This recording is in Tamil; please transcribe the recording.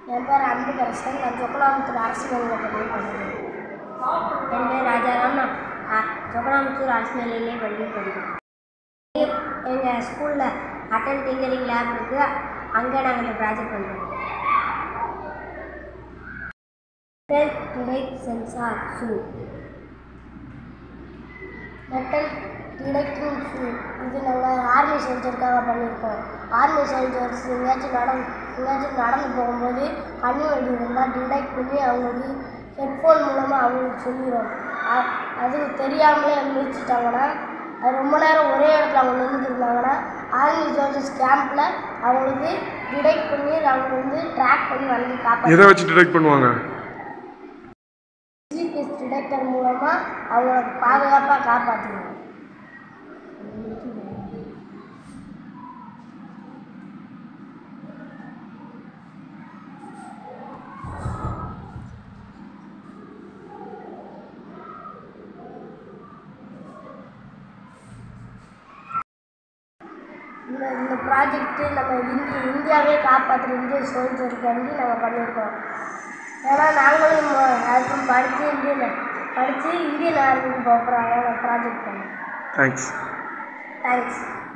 என் பேர் அன்புகரசன் நான் சொக்கலாமுத்தூர் அரசு மேல்நிலைப் பள்ளியில் படிக்கிறேன் என் பேர் ராஜாராம் நான் அ- சொக்கலாமுத்தூர் அரசு மேல்நிலைப் பள்ளியில் படிக்கிறேன் எங்கள் ஸ்கூலில் அட்டன் டிங்கரிங் லேப் இருக்குது அங்கே நாங்கள் இந்த ப்ராஜெக்ட் பண்ணுறோம் detect sensor shoe metal detecting shoe இது நாங்கள் ஆர்மி சென்சருக்காக பண்ணியிருக்கோம் ஆர்மி சென்சர்ஸ் எங்கேயாச்சும் நடந்து எங்கேயாச்சும் நடந்து போகும்போது கண்ணு வெடி இருந்தால் டிடெக்ட் பண்ணி அவங்களுக்கு ஹெட்ஃபோன் மூலமாக அவங்களுக்கு சொல்லிடும் அ- அது தெரியாமலே மிதிச்சிட்டாங்கன்னா அது ரொம்ப நேரம் ஒரே இடத்துல அவங்க நின்றுருந்தாங்கன்னா ஆர்மி சோல்ஜர்ஸ் கேம்பில் அவங்களுக்கு டிடெக்ட் பண்ணி அவங்க வந்து ட்ராக் பண்ணி வந்து காப்பாற்ற எதை வச்சு டிடெக்ட் பண்ணுவாங்க ஜிபிஎஸ் டிடெக்டர் மூலமாக அவங்கள பாதுகாப்பாக காப்பாற்றணும் இந்த இந்த ப்ராஜெக்ட்டு நம்ம இந்தி இந்தியாவே காப்பாற்றுற இந்திய சோல்ஜருக்காண்டி நம்ம பண்ணியிருக்கோம் ஏன்னா நாங்களும் அதுக்கும் படித்து இந்தியன் படித்து இந்தியன் ஆர்மிக்கு போகிறோம் ப்ராஜெக்ட் பண்ணோம் தேங்க்ஸ் தேங்க்ஸ்